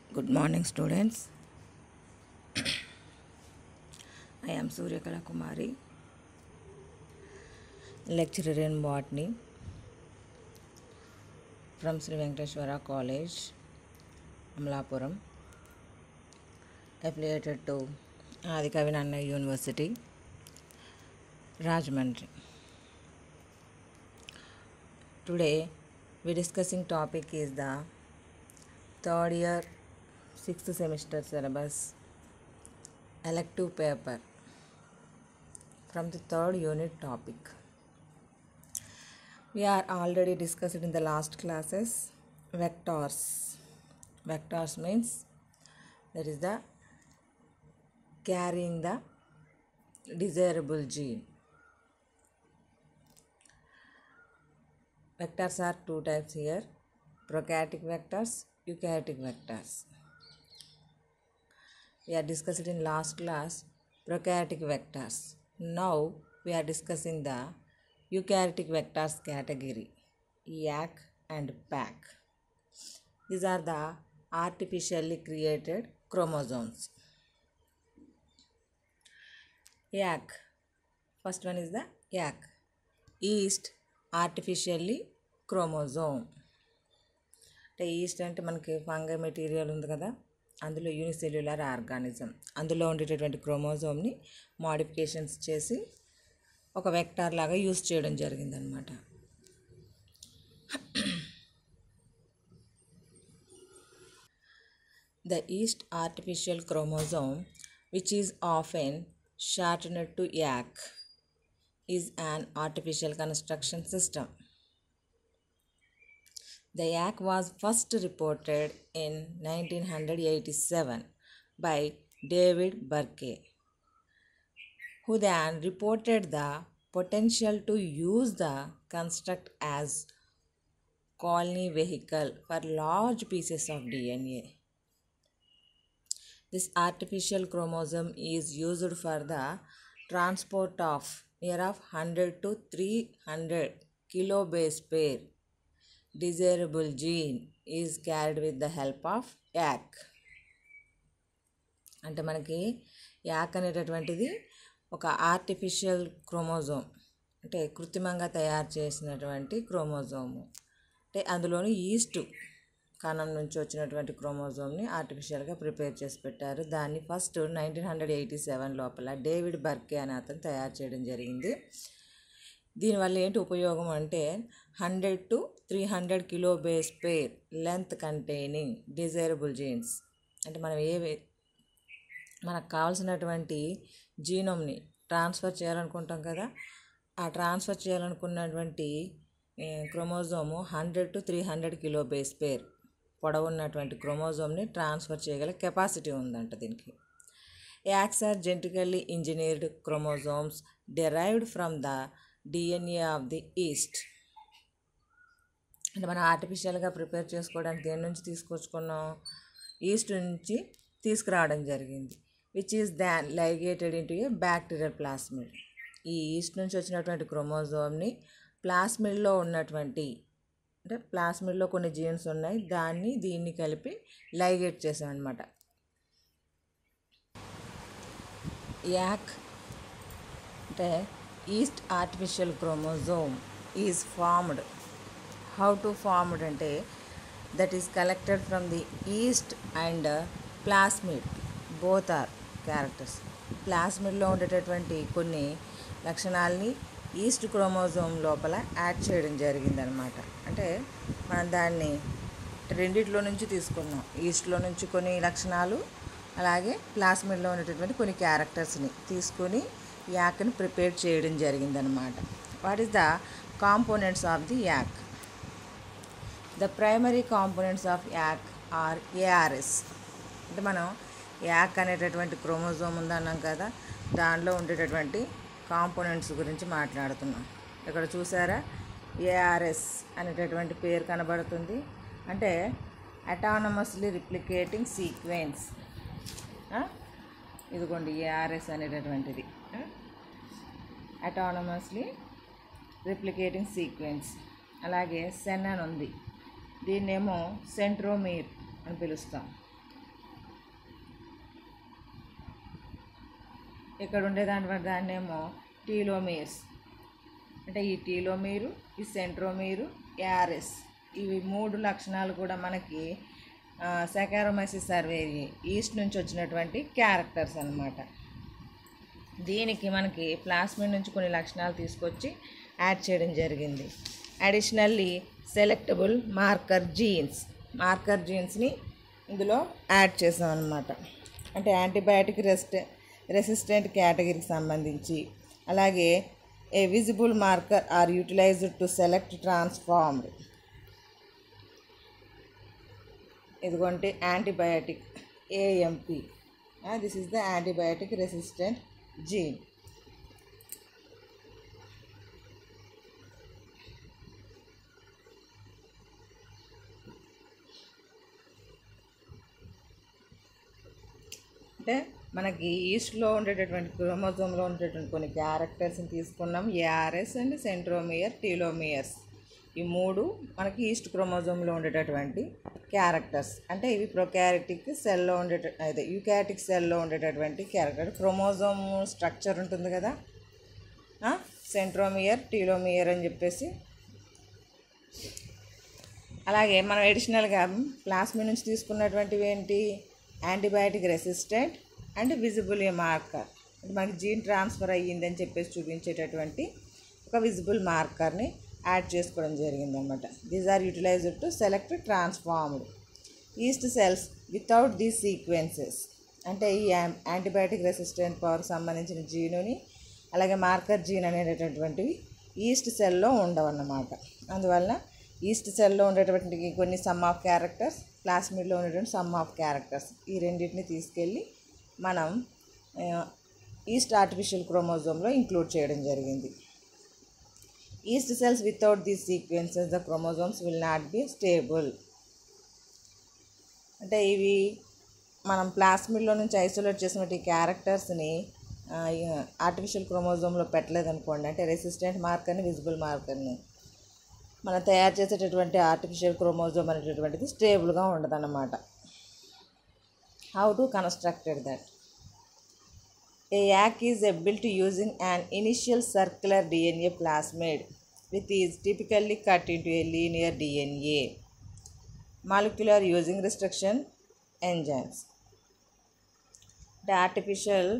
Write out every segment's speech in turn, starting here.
Good morning, students. I am Suryakala Kumari, lecturer in botany from Sri Venkateshwara College, Amlapuram, affiliated to Adikavinanna University, Rajahmundry. Today, we discussing topic is the third year sixth semester syllabus elective paper from the third unit topic we are already discussed in the last classes vectors vectors means that is the carrying the desirable gene vectors are two types here prokaryotic vectors eukaryotic vectors we are discussed in last class prokaryotic vectors now we are discussing the eukaryotic vectors category yak and pac these are the artificially created chromosomes yak first one is the yak yeast artificially chromosome అంటే yeast అంటే మనకి fungi material ఉంది కదా అందులో unicellular organism అందులో ఉండేటటువంటి క్రోమోజోమ్ని modifications చేసి ఒక వెక్టార్ లాగా యూస్ చేయడం జరిగిందనమాట The yeast artificial chromosome, which is often shortened to yak, is an artificial construction system. The yak was first reported in 1987 by David Burke, who then reported the potential to use the construct as colony vehicle for large pieces of DNA. This artificial chromosome is used for the transport of near of 100 to 300 kilobase pair desirable gene is carried with the help of yak అంటే మనకి యాక్ అనేటటువంటిది ఒక artificial chromosome అంటే కృత్రిమంగా తయారు చేసినటువంటి chromosome అంటే అందులోని ఈస్ట్ కణం నుంచి వచ్చినటువంటి క్రోమోజోమ్ని ఆర్టిఫిషియల్గా ప్రిపేర్ చేసి పెట్టారు దాన్ని first nineteen hundred eighty seven లోపల డేవిడ్ బర్కే అనే అతను తయారు చేయడం జరిగింది దీనివల్ల ఏంటి ఉపయోగం అంటే hundred to three hundred kilo base pair length containing desirable genes అంటే మనం ఏ మనకు కావాల్సినటువంటి జీనోమ్ని ట్రాన్స్ఫర్ చేయాలనుకుంటాం కదా ఆ ట్రాన్స్ఫర్ చేయాలనుకున్నటువంటి chromosome hundred to three hundred kilo base pair పొడవున్నటువంటి క్రోమోజోమ్ని ట్రాన్స్ఫర్ చేయగల కెపాసిటీ ఉందంట దీనికి YACs are genetically engineered chromosomes derived from the DNA of the yeast అంటే మనం ఆర్టిఫిషియల్గా ప్రిపేర్ చేసుకోవడానికి దేని నుంచి తీసుకొచ్చుకున్నాం ఈస్ట్ నుంచి తీసుకురావడం జరిగింది which is then ligated into a bacterial plasmid ఈ ఈస్ట్ నుంచి వచ్చినటువంటి క్రోమోజోమ్ని ప్లాస్మిడ్లో ఉన్నటువంటి అంటే ప్లాస్మిడ్లో కొన్ని జీన్స్ ఉన్నాయి దాన్ని దీన్ని కలిపి లైగేట్ చేసామన్నమాట యాక్ అంటే yeast artificial chromosome is formed how to formed అంటే that is collected from the yeast and plasmid both are characters ప్లాస్మిడ్లో ఉండేటటువంటి కొన్ని లక్షణాలని ఈస్ట్ క్రోమోజోమ్ లోపల యాడ్ చేయడం జరిగిందనమాట అంటే మనం దాన్ని రెండిట్లో నుంచి తీసుకున్నాం ఈస్ట్లో నుంచి కొన్ని లక్షణాలు అలాగే ప్లాస్మిడ్లో ఉండేటటువంటి కొన్ని క్యారెక్టర్స్ని తీసుకొని యాక్ని ప్రిపేర్ చేయడం జరిగిందనమాట what is the components of the YAC the primary components of YAC are ARS అంటే మనం యాక్ అనేటటువంటి క్రోమోజోమ్ ఉందన్నాం కదా దానిలో ఉండేటటువంటి కాంపోనెంట్స్ గురించి మాట్లాడుతున్నాం ఇక్కడ చూసారా ఏఆర్ఎస్ అనేటటువంటి పేరు కనబడుతుంది అంటే అటానమస్లీ రిప్లికేటింగ్ సీక్వెన్స్ ఇదిగోండి ఏఆర్ఎస్ అనేటటువంటిది అటానమస్లీ రిప్లికేటింగ్ సీక్వెన్స్ అలాగే సెన్ అని ఉంది దీన్నేమో సెంట్రోమీర్ అని పిలుస్తాం ఇక్కడ ఉండేదాని దాన్నేమో టీలోమీర్స్ అంటే ఈ టీలోమీరు ఈ సెంట్రోమీరు ఏఆర్ఎస్ ఇవి మూడు లక్షణాలు కూడా మనకి సెకారోమైసిస్ సర్వేరి ఈస్ట్ నుంచి వచ్చినటువంటి క్యారెక్టర్స్ అన్నమాట దీనికి మనకి ప్లాస్మిడ్ నుంచి కొన్ని లక్షణాలు తీసుకొచ్చి యాడ్ చేయడం జరిగింది additionally selectable marker genes marker జీన్స్ని ఇందులో యాడ్ చేసాం అనమాట అంటే యాంటీబయాటిక్ రెసిస్ట్ రెసిస్టెంట్ కేటగిరీకి సంబంధించి అలాగే a visible marker are utilized to select transformed ఇదిగోంటే antibiotic AMP this is the antibiotic resistant gene అంటే మనకి ఈస్ట్లో ఉండేటటువంటి క్రోమోజోమ్లో ఉండేటటువంటి కొన్ని క్యారెక్టర్స్ని తీసుకున్నాం ఏఆర్ఎస్ అండ్ సెంట్రోమియర్ టీలోమియర్స్ ఈ మూడు మనకి ఈస్ట్ క్రోమోజోమ్లో ఉండేటటువంటి క్యారెక్టర్స్ అంటే ఇవి ప్రొకారిటిక్ సెల్లో ఉండేట అదే యూకాటిక్ సెల్లో ఉండేటటువంటి క్యారెక్టర్ క్రోమోజోమ్ స్ట్రక్చర్ ఉంటుంది కదా సెంట్రోమియర్ టీలోమియర్ అని చెప్పేసి అలాగే మనం ఎడిషనల్గా ప్లాస్మీ నుంచి తీసుకున్నటువంటివి ఏంటి antibiotic resistant and visible a marker అంటే మనకి జీన్ ట్రాన్స్ఫర్ అయ్యిందని చెప్పేసి చూపించేటటువంటి ఒక విజిబుల్ మార్కర్ని యాడ్ చేసుకోవడం జరిగిందనమాట these are utilized to select transformed yeast cells without these sequences అంటే ఈ యాంటీబయాటిక్ రెసిస్టెంట్ పవర్ సంబంధించిన జీనుని అలాగే మార్కర్ జీన్ అనేటటువంటివి ఈస్ట్ సెల్లో ఉండవన్నమాట అందువల్ల ఈస్ట్ సెల్లో ఉండేటువంటి కొన్ని సమ్ ఆఫ్ క్యారెక్టర్స్ ప్లాస్మిడ్లో ఉండేటువంటి సమ్ ఆఫ్ క్యారెక్టర్స్ ఈ రెండింటిని తీసుకెళ్ళి మనం ఈస్ట్ ఆర్టిఫిషియల్ క్రోమోజోమ్లో ఇంక్లూడ్ చేయడం జరిగింది yeast cells without these sequences the chromosomes will not be stable అంటే ఇవి మనం ప్లాస్మిడ్లో నుంచి ఐసోలేట్ చేసినటువంటి ఈ క్యారెక్టర్స్ని ఆర్టిఫిషియల్ క్రోమోజోమ్లో పెట్టలేదనుకోండి అంటే రెసిస్టెంట్ మార్కర్ని విజిబుల్ మార్కర్ని మనం తయారు చేసేటటువంటి ఆర్టిఫిషియల్ క్రోమోజోమ్ అనేటటువంటిది స్టేబుల్గా ఉండదన్నమాట how to constructed that A yak is built using an initial circular DNA plasmid, which is typically cut into a linear DNA molecular using restriction enzymes. అంటే artificial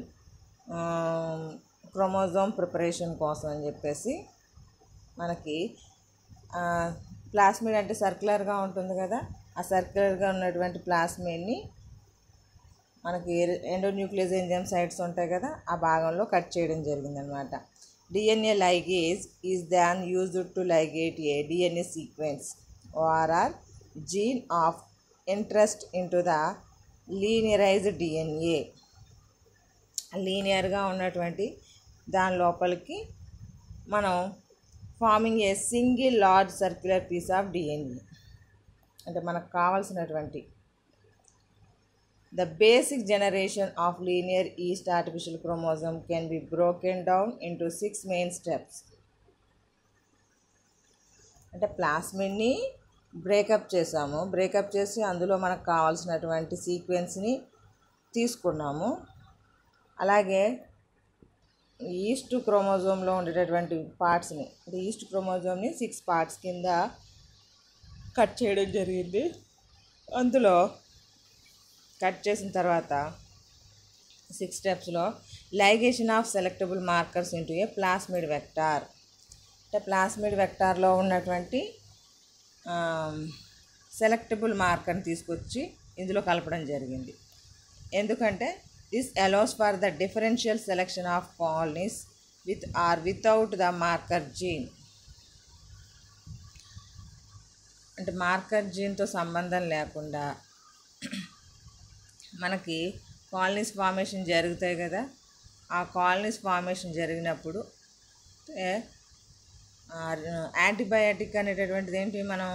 chromosome preparation కోసం అని చెప్పేసి మనకి plasmid అంటే సర్క్యులర్గా ఉంటుంది కదా ఆ సర్క్యులర్గా ఉన్నటువంటి ప్లాస్మిడ్ని మనకి ఎండోన్యూక్లియస్ ఎంజైమ్ సైట్స్ ఉంటాయి కదా ఆ భాగంలో కట్ చేయడం జరిగిందనమాట DNA ligase is then used to ligate a DNA sequence or gene of interest into the linearised DNA లీనియర్గా ఉన్నటువంటి దాని లోపలికి మనం forming a single large circular piece of DNA అంటే మనకు కావాల్సినటువంటి The basic generation of linear yeast artificial chromosome can be broken down into six main steps. అంటే ప్లాస్మిడ్ని breakup చేసాము బ్రేకప్ చేసి అందులో మనకు కావాల్సినటువంటి సీక్వెన్స్ని తీసుకున్నాము అలాగే ఈస్ట్ క్రోమోజోమ్లో ఉండేటటువంటి పార్ట్స్ని అంటే ఈస్ట్ క్రోమోజోమ్ని సిక్స్ పార్ట్స్ కింద కట్ చేయడం జరిగింది అందులో కట్ చేసిన తర్వాత సిక్స్ స్టెప్స్లో ligation of selectable markers into a plasmid vector అంటే ప్లాస్మిడ్ వెక్టార్లో ఉన్నటువంటి సెలెక్టబుల్ మార్కర్ని తీసుకొచ్చి ఇందులో కలపడం జరిగింది ఎందుకంటే this allows for the differential selection of colonies with or without the marker gene అంటే మార్కర్ జీన్తో సంబంధం లేకుండా మనకి కాలనీస్ ఫార్మేషన్ జరుగుతాయి కదా ఆ కాలనీస్ ఫార్మేషన్ జరిగినప్పుడు యాంటీబయాటిక్ అనేటటువంటిది ఏంటి మనం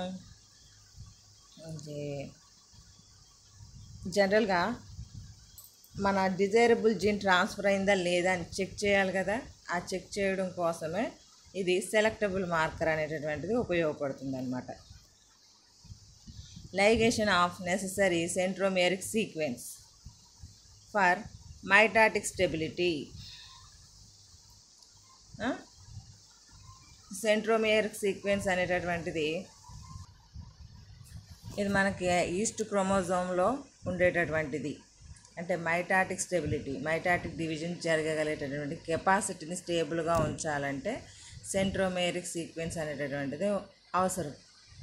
జనరల్గా మన డిజైరబుల్ జీన్ ట్రాన్స్ఫర్ అయిందా లేదా అని చెక్ చేయాలి కదా ఆ చెక్ చేయడం కోసమే ఇది సెలెక్టబుల్ మార్కర్ అనేటటువంటిది ఉపయోగపడుతుంది అనమాట ligation of necessary centromeric sequence for mitotic stability centromere sequence అనేటటువంటిది ఇది మనకి ఈస్ట్ క్రోమోజోమ్లో ఉండేటటువంటిది అంటే మైటాటిక్ స్టెబిలిటీ మైటాటిక్ డివిజన్ జరగగలిగేటటువంటి కెపాసిటీని స్టేబుల్గా ఉంచాలంటే సెంట్రోమేరిక్ సీక్వెన్స్ అనేటటువంటిది అవసరం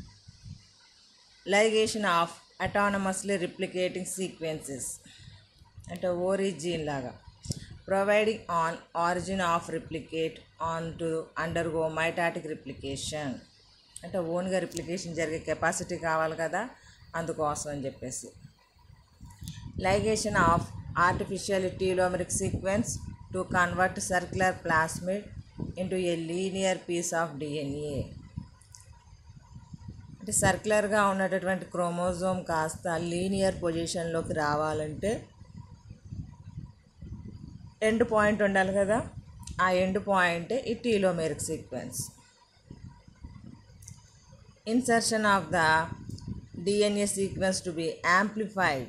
ligation of autonomously replicating sequences అంటే ఓరిజిన్ లాగా providing an origin of replicate and to undergo mitotic replication అంటే ఓన్గా రిప్లికేషన్ జరిగే కెపాసిటీ కావాలి కదా అందుకోసం అని చెప్పేసి ligation of artificial telomeric sequence to convert circular plasmid into a linear piece of DNA అంటే సర్క్యులర్గా ఉన్నటువంటి క్రోమోజోమ్ కాస్త లీనియర్ పొజిషన్లోకి రావాలంటే ఎండ్ పాయింట్ ఉండాలి కదా ఆ ఎండ్ పాయింటే ఈ telomeric sequence insertion of the DNA sequence to be amplified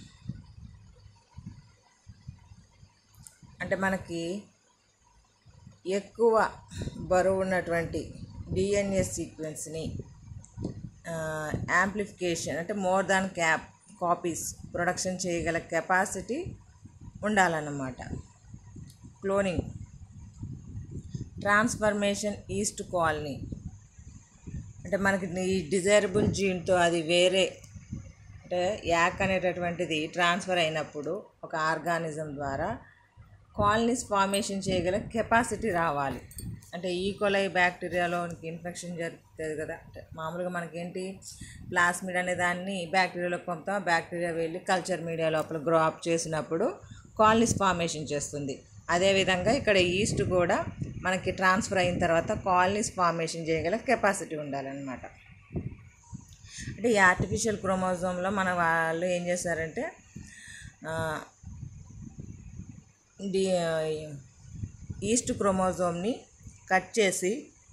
అంటే మనకి ఎక్కువ బరువు ఉన్నటువంటి డిఎన్ఏ సీక్వెన్స్ని యాంప్లిఫికేషన్ అంటే more than cap copies production చేయగల కెపాసిటీ ఉండాలన్నమాట క్లోనింగ్ ట్రాన్స్ఫర్మేషన్ ఈస్ట్ కాలనీ అంటే మనకి ఈ డిజైరబుల్ జీన్తో అది వేరే అంటే యాక్ అనేటటువంటిది ట్రాన్స్ఫర్ అయినప్పుడు ఒక ఆర్గానిజం ద్వారా కాలనీస్ ఫార్మేషన్ చేయగల కెపాసిటీ రావాలి అంటే ఈకోలై బ్యాక్టీరియాలో ఇన్ఫెక్షన్ జరుగుతుంది కదా అంటే మామూలుగా మనకేంటి ప్లాస్మిడ్ అనే దాన్ని బ్యాక్టీరియాలోకి పంపుతాం బ్యాక్టీరియా వెళ్ళి కల్చర్ మీడియా లోపల గ్రో అప్ చేసినప్పుడు కాలనీస్ ఫార్మేషన్ చేస్తుంది అదేవిధంగా ఇక్కడ ఈస్ట్ కూడా మనకి ట్రాన్స్ఫర్ అయిన తర్వాత కాలనీస్ ఫార్మేషన్ చేయగల కెపాసిటీ ఉండాలన్నమాట అంటే ఈ ఆర్టిఫిషియల్ క్రోమోజోమ్లో మన వాళ్ళు ఏం చేశారంటే డి ఈస్ట్ క్రోమోజోమ్ని కట్ చేసి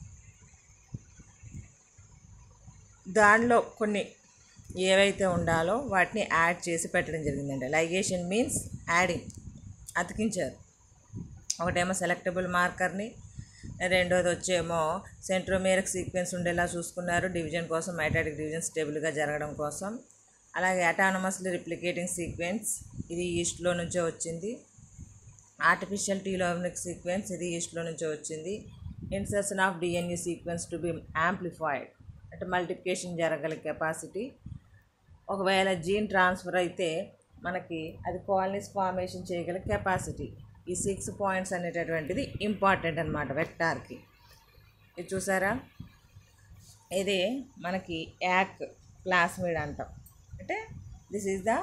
దానిలో కొన్ని ఏవైతే ఉండాలో వాటిని యాడ్ చేసి పెట్టడం జరిగిందండి లైగేషన్ మీన్స్ యాడింగ్ అతికించారు ఒకటేమో సెలెక్టబుల్ మార్కర్ని రెండోది వచ్చేమో సెంట్రోమేరిక్ సీక్వెన్స్ ఉండేలా చూసుకున్నారు డివిజన్ కోసం మైటాటిక్ డివిజన్ స్టేబుల్గా జరగడం కోసం అలాగే అటానమస్లీ రిప్లికేటింగ్ సీక్వెన్స్ ఇది ఈస్ట్లో నుంచే వచ్చింది ఆర్టిఫిషియల్ టీలోమిక్ సీక్వెన్స్ ఇది ఈస్ట్లో నుంచే వచ్చింది insertion of DNA sequence to be amplified అంటే మల్టిప్లికేషన్ జరగల కెపాసిటీ ఒకవేళ జీన్ ట్రాన్స్ఫర్ అయితే మనకి అది కాలనీస్ ఫార్మేషన్ చేయగల కెపాసిటీ ఈ సిక్స్ పాయింట్స్ అనేటటువంటిది ఇంపార్టెంట్ అనమాట వెక్టార్కి ఇది చూసారా ఇది మనకి యాక్ ప్లాస్మిడ్ అంటాం అంటే this is the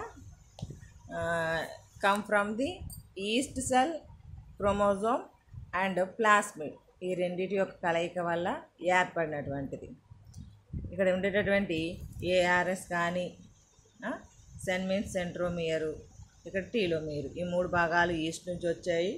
come from the yeast cell chromosome and plasmid ఈ రెండింటి యొక్క కలయిక వల్ల ఏర్పడినటువంటిది ఇక్కడ ఉండేటటువంటి ఏఆర్ఎస్ కానీ సెన్ మీన్స్ సెంట్రోమియరు ఇక్కడ టీలోమియరు ఈ మూడు భాగాలు ఈస్ట్ నుంచి వచ్చాయి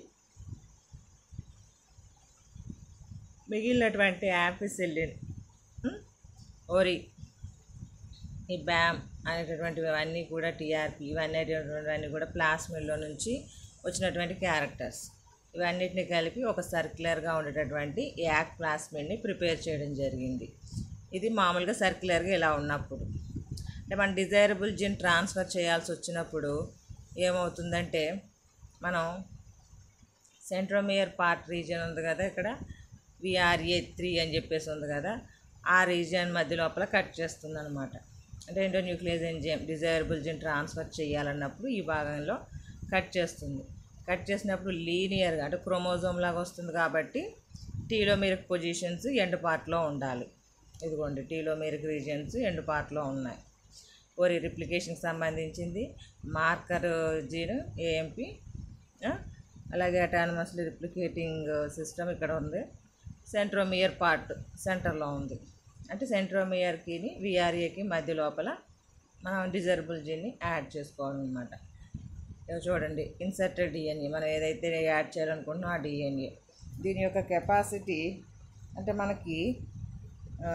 మిగిలినటువంటి యాపిసిలిన్ ఓరి ఈ బ్యామ్ అనేటటువంటివి అవన్నీ కూడా టీఆర్పి ఇవన్నీ అనేటటువంటివన్నీ కూడా ప్లాస్మిడ్లో నుంచి వచ్చినటువంటి క్యారెక్టర్స్ ఇవన్నిటిని కలిపి ఒక సర్క్యులర్గా ఉండేటటువంటి యాక్ ప్లాస్మిడ్ని ప్రిపేర్ చేయడం జరిగింది ఇది మామూలుగా సర్క్యులర్గా ఇలా ఉన్నప్పుడు అంటే మన డిజైరబుల్ జిన్ ట్రాన్స్ఫర్ చేయాల్సి వచ్చినప్పుడు ఏమవుతుందంటే మనం సెంట్రోమియర్ పార్ట్ రీజియన్ ఉంది కదా ఇక్కడ విఆర్ఏ త్రీ అని చెప్పేసి ఉంది కదా ఆ రీజియన్ మధ్య లోపల కట్ చేస్తుంది అనమాట అంటే endonuclease enzyme desirable gene transfer చేయాలన్నప్పుడు ఈ భాగంలో కట్ చేస్తుంది కట్ చేసినప్పుడు లీనియర్గా అంటే క్రోమోజోమ్ లాగా వస్తుంది కాబట్టి టీలోమేరిక్ పొజిషన్స్ ఎండ్ పార్ట్లో ఉండాలి ఇదిగోండి టీలోమేరిక్ రీజియన్స్ ఎండ్ పార్ట్లో ఉన్నాయి ఓరి రిప్లికేషన్కి సంబంధించింది మార్కర్ జీన్ ఏఎంపి అలాగే అటానమస్లీ రిప్లికేటింగ్ సిస్టమ్ ఇక్కడ ఉంది సెంట్రోమియర్ పార్ట్ సెంటర్లో ఉంది అంటే సెంట్రోమియర్కి విఆర్ఏకి మధ్య లోపల మనం డిజర్బుల్ జీన్ని యాడ్ చేసుకోవాలన్నమాట ఇక చూడండి ఇన్సర్టెడ్ డిఎన్ఏ మనం ఏదైతే యాడ్ చేయాలనుకుంటున్నామో ఆ డిఎన్ఏ దీని యొక్క కెపాసిటీ అంటే మనకి ఆ,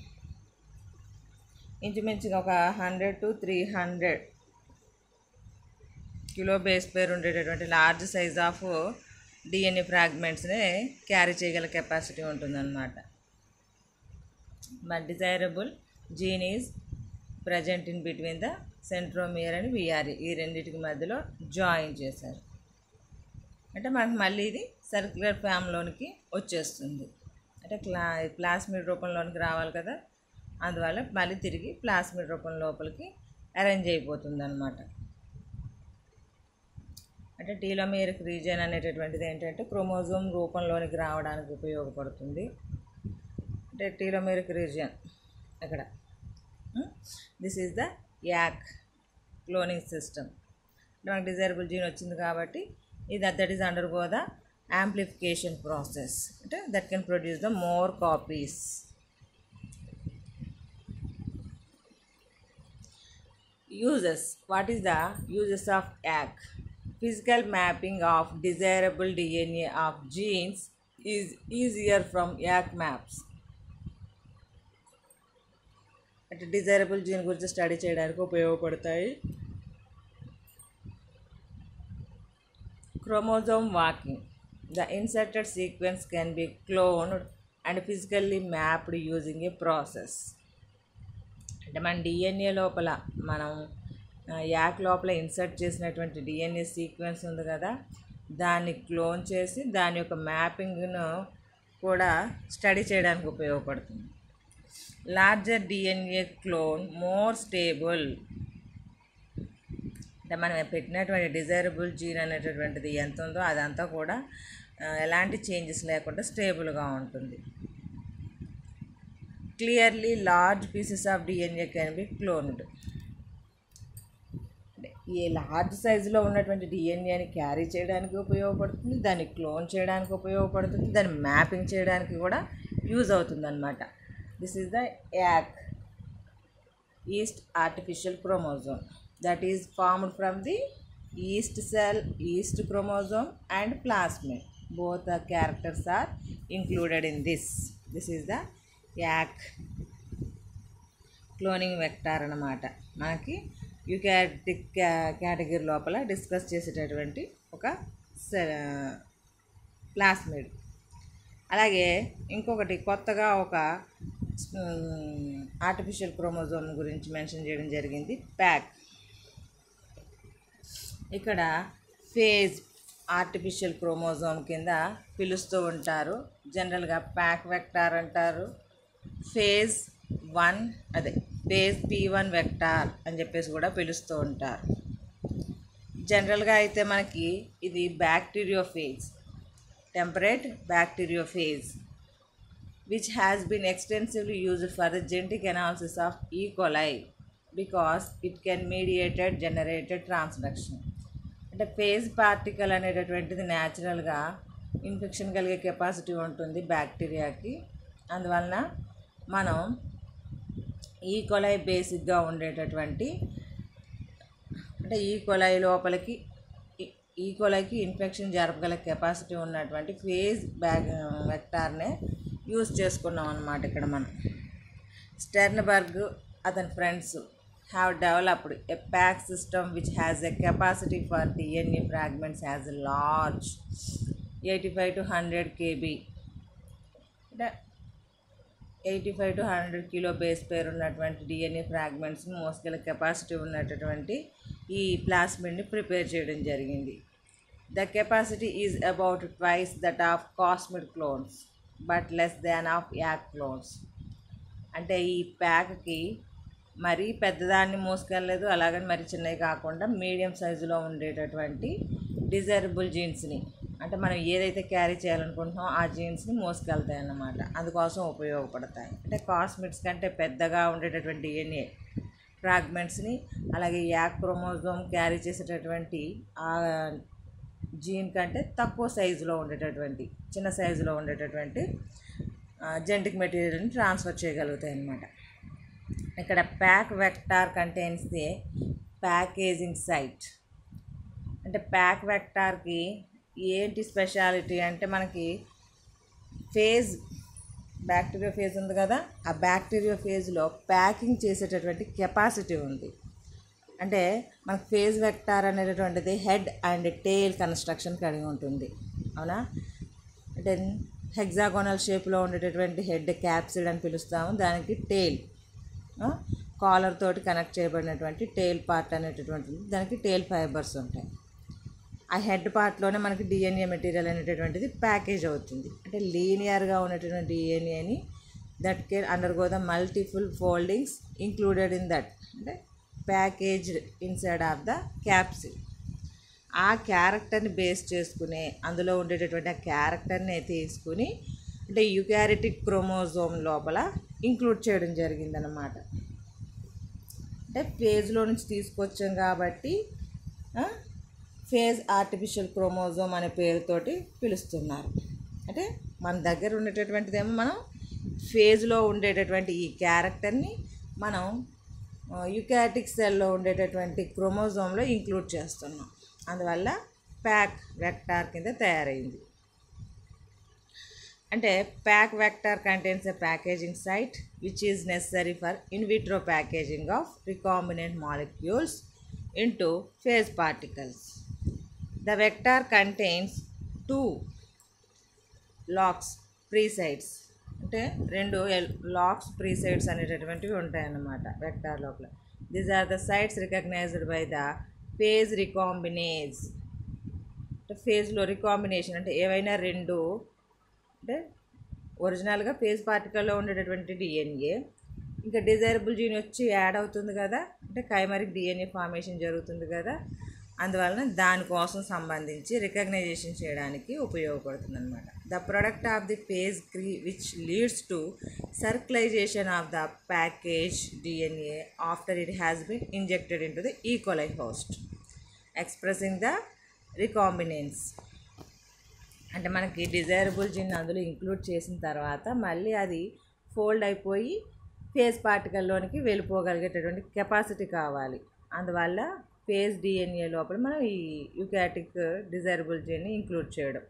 ఇంచుమించుగా ఒక hundred to three hundred kilo base pair ఉండేటటువంటి లార్జ్ సైజ్ ఆఫ్ డిఎన్ఏ ఫ్రాగ్మెంట్స్ని క్యారీ చేయగల కెపాసిటీ ఉంటుందన్నమాట but desirable gene is present in between the centromere and VRE ఈ రెండింటికి మధ్యలో జాయిన్ చేశారు అంటే మనకు మళ్ళీ ఇది సర్క్యులర్ ఫ్యామ్లోనికి వచ్చేస్తుంది అంటే క్లా ప్లాస్మిడ్ రూపంలోనికి రావాలి కదా అందువల్ల మళ్ళీ తిరిగి ప్లాస్మిడ్ రూపం లోపలికి అరేంజ్ అయిపోతుంది అనమాట అంటే టీలోమేరిక్ రీజియన్ అనేటటువంటిది ఏంటంటే క్రోమోజోమ్ రూపంలోనికి రావడానికి ఉపయోగపడుతుంది అంటే టీలోమేరిక్ రీజియన్ అక్కడ this is the YAC cloning system మనకు డిజైరబుల్ జీన్ వచ్చింది కాబట్టి ఇది that is undergo the amplification process అంటే that can produce the more copies uses what is the uses of ACK physical mapping of desirable DNA of genes is easier from ACK maps అంటే desirable gene గురించి study చేయడానికి ఉపయోగపడతాయి chromosome walking the inserted sequence can be cloned and physically mapped using a process అంటే మన DNA లోపల మనం ఆ, యాక్ లోపల ఇన్సర్ట్ చేసినటువంటి డిఎన్ఏ సీక్వెన్స్ ఉంది కదా దాన్ని క్లోన్ చేసి దాని యొక్క మ్యాపింగ్ను కూడా స్టడీ చేయడానికి ఉపయోగపడుతుంది larger DNA clone more stable అంటే మనం పెట్టినటువంటి డిజైరబుల్ జీన్ అనేటటువంటిది ఎంత ఉందో అదంతా కూడా ఆ, ఎలాంటి చేంజెస్ లేకుండా స్టేబుల్గా ఉంటుంది clearly large pieces of DNA can be cloned ఈ లార్జ్ సైజులో ఉన్నటువంటి డిఎన్ఏని క్యారీ చేయడానికి ఉపయోగపడుతుంది దాన్ని క్లోన్ చేయడానికి ఉపయోగపడుతుంది దాన్ని మ్యాపింగ్ చేయడానికి కూడా యూజ్ అవుతుంది అనమాట this is the YAC yeast artificial chromosome that is formed from the yeast cell yeast chromosome and plasmid both the characters are included in this this is the YAC cloning vector అన్నమాట మనకి eukaryotic category లోపల discuss చేసేటటువంటి ఒక plasmid అలాగే ఇంకొకటి కొత్తగా ఒక artificial chromosome గురించి మెన్షన్ చేయడం జరిగింది ప్యాక్ ఇక్కడ ఫేజ్ ఆర్టిఫిషియల్ క్రోమోజోమ్ కింద పిలుస్తూ ఉంటారు జనరల్గా ప్యాక్ వెక్టార్ అంటారు ఫేజ్ వన్ అదే ఫేజ్ పీ వన్ వెక్టార్ అని చెప్పేసి కూడా పిలుస్తూ ఉంటారు జనరల్గా అయితే మనకి ఇది bacteriophage temperate bacteriophage which has been extensively used for the genetic analysis of E. coli because it can mediated generated transduction. అంటే ఫేజ్ పార్టికల్ అనేటటువంటిది న్యాచురల్గా ఇన్ఫెక్షన్ కలిగే కెపాసిటీ ఉంటుంది బ్యాక్టీరియాకి అందువలన మనం ఈ కొలై బేసిక్గా ఉండేటటువంటి అంటే ఈ కొలై లోపలికి ఈ- ఈ కొలైకి ఇన్ఫెక్షన్ జరపగల కెపాసిటీ ఉన్నటువంటి ఫేజ్ బ్యాగ్ వెక్టార్నే యూజ్ చేసుకున్నాం అన్నమాట ఇక్కడ మనం స్టెర్న్బర్గ్ అతని friends have developed a PAC system which has a capacity for DNA fragments has a large eighty five to hundred KB అంటే eighty five to hundred kilo base pair ఉన్నటువంటి DNA ఫ్రాగ్మెంట్స్ని మోసుకెళ్ళే capacity ఉన్నటువంటి ఈ ప్లాస్మిడ్ని prepare చేయడం జరిగింది the capacity is about twice that of cosmid clones but less than of YAC clones అంటే ఈ ప్యాక్కి మరీ పెద్దదాన్ని మోసుకెళ్ళలేదు అలాగని మరి చిన్నవి కాకుండా మీడియం సైజులో ఉండేటటువంటి డిజైరబుల్ జీన్స్ని అంటే మనం ఏదైతే క్యారీ చేయాలనుకుంటున్నామో ఆ జీన్స్ని మోసుకెళ్తాయి అన్నమాట అందుకోసం ఉపయోగపడతాయి అంటే కాస్మిట్స్ కంటే పెద్దగా ఉండేటటువంటి డిఎన్ఏ ఫ్రాగ్మెంట్స్ని అలాగే యాక్ క్రోమోజోమ్ క్యారీ చేసేటటువంటి ఆ జీన్ కంటే తక్కువ సైజులో ఉండేటటువంటి చిన్న సైజులో ఉండేటటువంటి జెంటిక్ మెటీరియల్ని ట్రాన్స్ఫర్ చేయగలుగుతాయి అన్నమాట ఇక్కడ PAC vector contains the packaging site అంటే ప్యాక్ వెక్టార్కి ఏంటి స్పెషాలిటీ అంటే మనకి ఫేజ్ బ్యాక్టీరియా ఫేజ్ ఉంది కదా ఆ బ్యాక్టీరియా ఫేజ్లో ప్యాకింగ్ చేసేటటువంటి కెపాసిటీ ఉంది అంటే మనకు ఫేజ్ వెక్టార్ అనేటటువంటిది హెడ్ అండ్ టేల్ కన్స్ట్రక్షన్ కలిగి ఉంటుంది అవునా అంటే హెగ్జాగోనల్ షేప్లో ఉండేటటువంటి హెడ్ క్యాప్సిడ్ అని పిలుస్తాము దానికి టెయిల్ కాలర్ తోటి కనెక్ట్ చేయబడినటువంటి టెయిల్ పార్ట్ అనేటటువంటిది దానికి టెయిల్ ఫైబర్స్ ఉంటాయి ఆ హెడ్ పార్ట్లోనే మనకి డిఎన్ఏ మెటీరియల్ అనేటటువంటిది ప్యాకేజ్ అవుతుంది అంటే లీనియర్గా ఉన్నటువంటి డిఎన్ఏని that can undergo the multiple foldings included in that అంటే packaged inside of the capsid ఆ క్యారెక్టర్ని బేస్ చేసుకునే అందులో ఉండేటటువంటి ఆ క్యారెక్టర్ని తీసుకుని అంటే యుకారిటిక్ క్రోమోజోమ్ లోపల ఇంక్లూడ్ చేయడం జరిగిందనమాట అంటే ఫేజ్లో నుంచి తీసుకొచ్చాం కాబట్టి ఆ, ఫేజ్ ఆర్టిఫిషియల్ క్రోమోజోమ్ అనే పేరుతోటి పిలుస్తున్నారు అంటే మన దగ్గర ఉండేటటువంటిదేమో మనం ఫేజ్లో ఉండేటటువంటి ఈ క్యారెక్టర్ని మనం యుకాటిక్ సెల్లో ఉండేటటువంటి క్రోమోజోమ్లో ఇంక్లూడ్ చేస్తున్నాం అందువల్ల ప్యాక్ వెక్టార్ కింద తయారైంది అంటే PAC vector contains a packaging site which is necessary for in vitro packaging of recombinant molecules into phage particles the vector contains two lox P sites అంటే రెండు లాక్స్ ప్రీసైడ్స్ అనేటటువంటివి ఉంటాయన్నమాట వెక్టార్ లోపల these are the sites recognised by the phage recombinase అంటే ఫేజ్లో recombination అంటే ఏవైనా రెండు అంటే ఒరిజినల్గా ఫేజ్ పార్టికల్లో ఉండేటటువంటి డిఎన్ఏ ఇంకా డిజైరబుల్ జీన్ వచ్చి యాడ్ అవుతుంది కదా అంటే కైమరిక్ డిఎన్ఏ ఫార్మేషన్ జరుగుతుంది కదా అందువలన దానికోసం సంబంధించి రికగ్నైజేషన్ చేయడానికి ఉపయోగపడుతుంది అనమాట the product of the phage Cre which leads to circularisation of the package DNA after it has been injected into the E coli host expressing the recombinase అంటే మనకి డిజైరబుల్ జిన్ అందులో ఇంక్లూడ్ చేసిన తర్వాత మళ్ళీ అది ఫోల్డ్ అయిపోయి ఫేజ్ పార్టికల్లోనికి వెళ్ళిపోగలిగేటటువంటి కెపాసిటీ కావాలి అందువల్ల ఫేజ్ డిఎన్ఏ లోపల మనం ఈ యుకాటిక్ డిజైరబుల్ జీన్ని ఇంక్లూడ్ చేయడం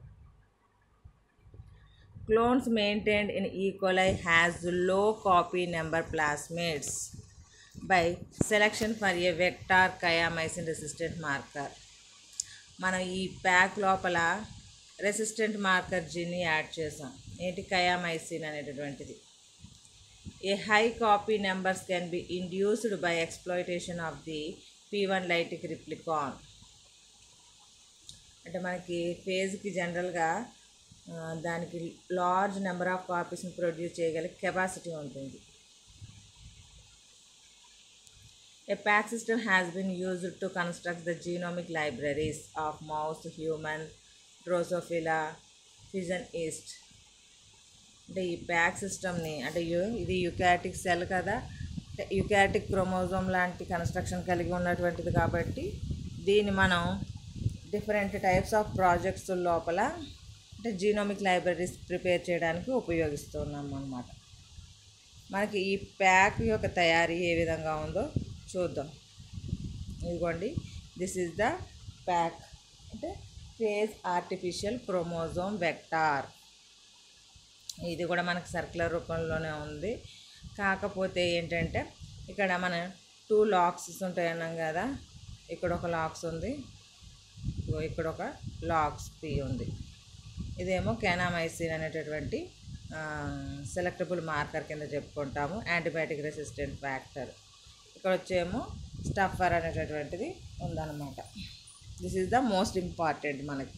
clones maintained in E coli has low copy number plasmids by selection for a vector kanamycin resistant marker మనం ఈ ప్యాక్ లోపల రెసిస్టెంట్ మార్కర్ జీన్ని యాడ్ చేసాం ఏంటి కయామైసిన్ అనేటటువంటిది a high copy numbers can be induced by exploitation of the P one lytic replicon అంటే మనకి ఫేజ్కి జనరల్గా ఆ, దానికి లార్జ్ నెంబర్ ఆఫ్ కాపీస్ని ప్రొడ్యూస్ చేయగల కెపాసిటీ ఉంటుంది A pack system has been used to construct the genomic libraries of mouse, human, Drosophila, Pigeon East. అంటే ఈ ప్యాక్ సిస్టమ్ని అంటే యు- ఇది యుకాటిక్ సెల్ కదా అంటే యుకాటిక్ క్రోమోజోమ్ లాంటి కన్స్ట్రక్షన్ కలిగి ఉన్నటువంటిది కాబట్టి దీన్ని మనం డిఫరెంట్ టైప్స్ ఆఫ్ ప్రాజెక్ట్స్ లోపల అంటే జీనోమిక్ లైబ్రరీస్ ప్రిపేర్ చేయడానికి ఉపయోగిస్తున్నాం అన్నమాట మనకి ఈ ప్యాక్ యొక్క తయారీ ఏ విధంగా ఉందో చూద్దాం ఇదిగోండి దిస్ ఈజ్ ద ప్యాక్ అంటే ఫేజ్ ఆర్టిఫిషియల్ క్రోమోజోమ్ వెక్టార్ ఇది కూడా మనకు సర్క్యులర్ రూపంలోనే ఉంది కాకపోతే ఏంటంటే ఇక్కడ మన టూ లాక్స్ ఉంటాయి అన్నాం కదా ఇక్కడ ఒక లాక్స్ ఉంది ఇగో ఇక్కడ ఒక లాక్స్ పి ఉంది ఇదేమో కెనామైసిన్ అనేటటువంటి సెలెక్టబుల్ మార్కర్ కింద చెప్పుకుంటాము యాంటీబయాటిక్ రెసిస్టెంట్ ఫ్యాక్టర్ ఇక్కడ వచ్చేమో స్టఫర్ అనేటటువంటిది ఉందన్నమాట this is the most important మనకి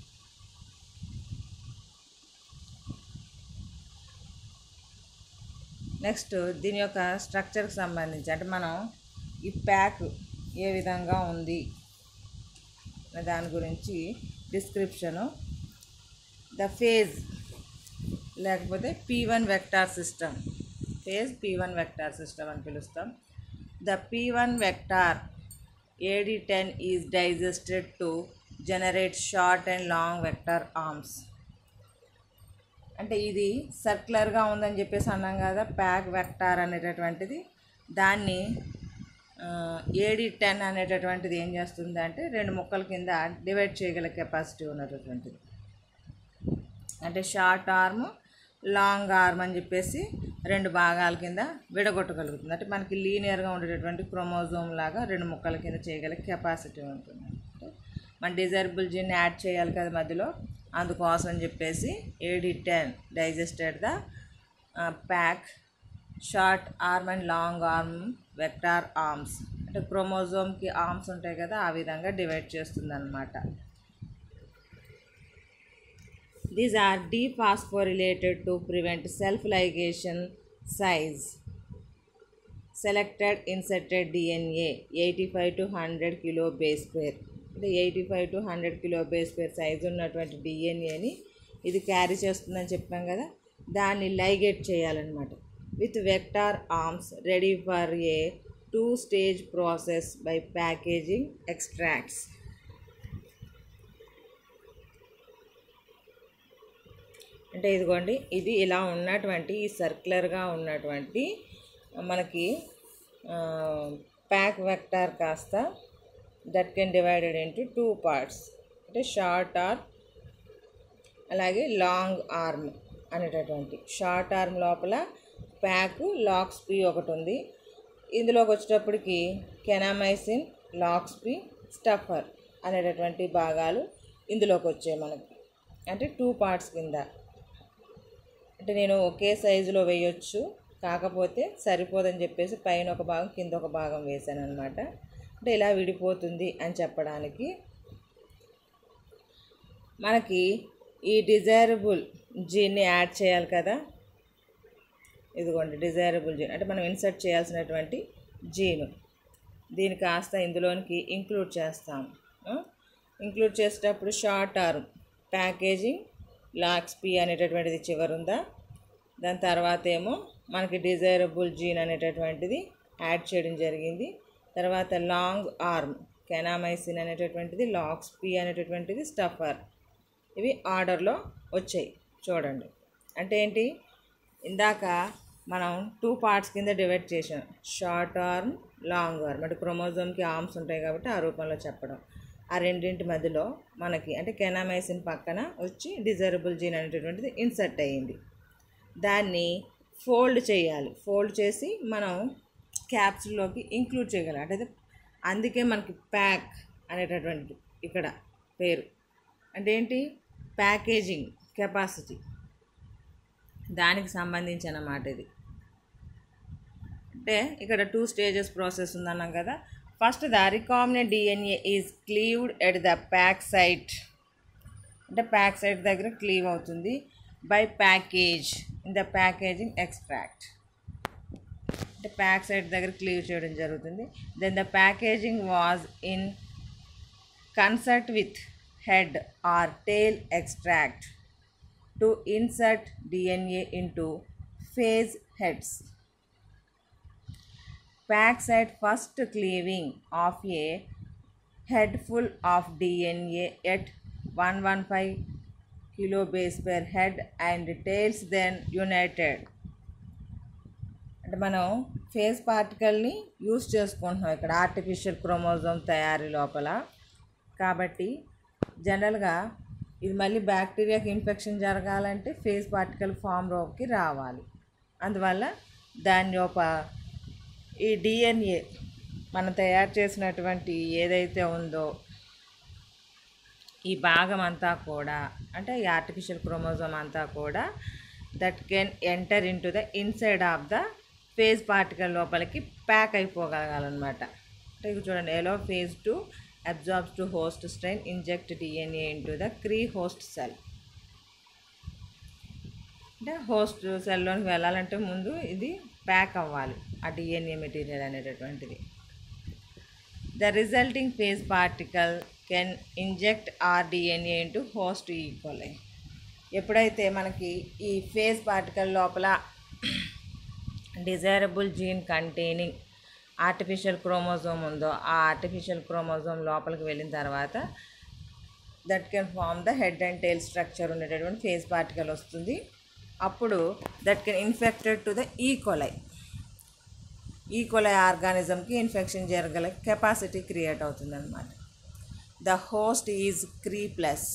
నెక్స్ట్ దీని యొక్క స్ట్రక్చర్కి సంబంధించి అంటే మనం ఈ ప్యాక్ ఏ విధంగా ఉంది అనే దాని గురించి డిస్క్రిప్షను ద ఫేజ్ లేకపోతే P one vector system phage P one vector system అని పిలుస్తాం the P one vector AD ten is digested to generate short and long vector arms అంటే ఇది సర్క్యులర్గా ఉందని చెప్పేసి అన్నాం కదా ప్యాక్ వెక్టార్ అనేటటువంటిది దాన్ని ఏడి టెన్ అనేటటువంటిది ఏం చేస్తుంది అంటే రెండు ముక్కల కింద డివైడ్ చేయగల కెపాసిటీ ఉన్నటువంటిది అంటే షార్ట్ ఆర్మ్ లాంగ్ ఆర్మ్ అని చెప్పేసి రెండు భాగాల కింద విడగొట్టగలుగుతుంది అంటే మనకి లీనియర్గా ఉండేటటువంటి క్రోమోజోమ్ లాగా రెండు ముక్కల కింద చేయగల కెపాసిటీ ఉంటుంది అంటే మన డిజైరబుల్ జీన్ యాడ్ చేయాలి కదా మధ్యలో అందుకోసం అని చెప్పేసి AD ten digested the PAC short arm and long arm vector arms అంటే క్రోమోజోమ్కి ఆర్మ్స్ ఉంటాయి కదా ఆ విధంగా డివైడ్ చేస్తుంది అనమాట these are dephosphorylated to prevent self ligation size selected inserted DNA eighty five to hundred kilo base pair అంటే eighty five to hundred kilo base pair size ఉన్నటువంటి డిఎన్ఏని ఇది క్యారీ చేస్తుందని చెప్పాం కదా దాన్ని లైగేట్ చేయాలన్నమాట with vector arms ready for a two stage process by packaging extracts అంటే ఇదిగోండి ఇది ఇలా ఉన్నటువంటి ఈ సర్క్యులర్గా ఉన్నటువంటి మనకి ప్యాక్ వెక్టార్ కాస్త that can divided into two parts అంటే షార్ట్ ఆర్ అలాగే లాంగ్ ఆర్మ్ అనేటటువంటి షార్ట్ ఆర్మ్ లోపల ప్యాక్ లాక్స్ పి ఒకటి ఉంది ఇందులోకి వచ్చేటప్పటికి కెనామైసిన్ లాక్స్ పి స్టఫర్ అనేటటువంటి భాగాలు ఇందులోకి వచ్చాయి మనకి అంటే టూ పార్ట్స్ కింద అంటే నేను ఒకే సైజులో వేయొచ్చు కాకపోతే సరిపోదని చెప్పేసి పైన ఒక భాగం కింద ఒక భాగం వేసాను అనమాట అంటే ఇలా విడిపోతుంది అని చెప్పడానికి మనకి ఈ డిజైరబుల్ జీన్ని యాడ్ చేయాలి కదా ఇదిగోండి డిజైరబుల్ జీన్ అంటే మనం ఇన్సర్ట్ చేయాల్సినటువంటి జీను దీన్ని కాస్త ఇందులోనికి ఇంక్లూడ్ చేస్తాం ఇంక్లూడ్ చేసేటప్పుడు short arm packaging lox P అనేటటువంటిది చివరుందా దాని తర్వాత ఏమో మనకి డిజైరబుల్ జీన్ అనేటటువంటిది యాడ్ చేయడం జరిగింది తర్వాత లాంగ్ ఆర్మ్ కెనామైసిన్ అనేటటువంటిది లాక్స్ పి అనేటటువంటిది స్టఫర్ ఇవి ఆర్డర్లో వచ్చాయి చూడండి అంటే ఏంటి ఇందాక మనం టూ పార్ట్స్ కింద డివైడ్ చేసాం షార్ట్ ఆర్మ్ లాంగ్ ఆర్మ్ అంటే క్రోమోజోమ్కి ఆర్మ్స్ ఉంటాయి కాబట్టి ఆ రూపంలో చెప్పడం ఆ రెండింటి మధ్యలో మనకి అంటే కెనామైసిన్ పక్కన వచ్చి డిజైరబుల్ జీన్ అనేటటువంటిది ఇన్సర్ట్ అయ్యింది దాన్ని ఫోల్డ్ చేయాలి ఫోల్డ్ చేసి మనం క్యాప్సుల్లోకి ఇంక్లూడ్ చేయగలం అంటే అందుకే మనకి ప్యాక్ అనేటటువంటి ఇక్కడ పేరు అంటే ఏంటి ప్యాకేజింగ్ కెపాసిటీ దానికి సంబంధించి అన్నమాట ఇది అంటే ఇక్కడ టూ స్టేజెస్ ప్రాసెస్ ఉందన్నాం కదా first the recombinant DNA is cleaved at the PAC site అంటే ప్యాక్ సైట్ దగ్గర క్లీవ్ అవుతుంది by package in the packaging extract అంటే ప్యాక్ సైట్ దగ్గర క్లీవ్ చేయడం జరుగుతుంది then the packaging was in concert with head or tail extract to insert DNA into phage heads pack site first cleaving of a head full of DNA at 115 kilobase per head and tails then united అంటే మనం face పార్టికల్ని use చేసుకుంటున్నాం ఇక్కడ artificial chromosome తయారీ లోపల కాబట్టి జనరల్గా ఇది మళ్ళీ బ్యాక్టీరియాకి ఇన్ఫెక్షన్ జరగాలంటే ఫేస్ పార్టికల్ ఫామ్ లోకి రావాలి అందువల్ల దాని యొక్క ఈ డిఎన్ఏ మనం తయారు చేసినటువంటి ఏదైతే ఉందో ఈ భాగం అంతా కూడా అంటే ఈ ఆర్టిఫిషియల్ క్రోమోజోమ్ అంతా కూడా that can enter into the inside of the phage particle లోపలికి ప్యాక్ అయిపోగలగాలన్నమాట అంటే ఇక చూడండి allow phage to absorbs to host strain inject DNA into the Cre host cell అంటే హోస్ట్ సెల్లోకి వెళ్ళాలంటే ముందు ఇది ప్యాక్ అవ్వాలి ఆ డిఎన్ఏ మెటీరియల్ అనేటటువంటిది the resulting phage particle can inject our DNA into host E coli ఎప్పుడైతే మనకి ఈ ఫేజ్ పార్టికల్ లోపల desirable gene containing artificial chromosome ఉందో ఆ ఆర్టిఫిషియల్ క్రోమోజోమ్ లోపలికి వెళ్ళిన తర్వాత that can form the head and tail structure ఉండేటటువంటి ఫేజ్ పార్టికల్ వస్తుంది అప్పుడు that can infected to the E coli E coli ఆర్గానిజంకి ఇన్ఫెక్షన్ జరగల కెపాసిటీ క్రియేట్ అవుతుందన్నమాట the host is Cre plus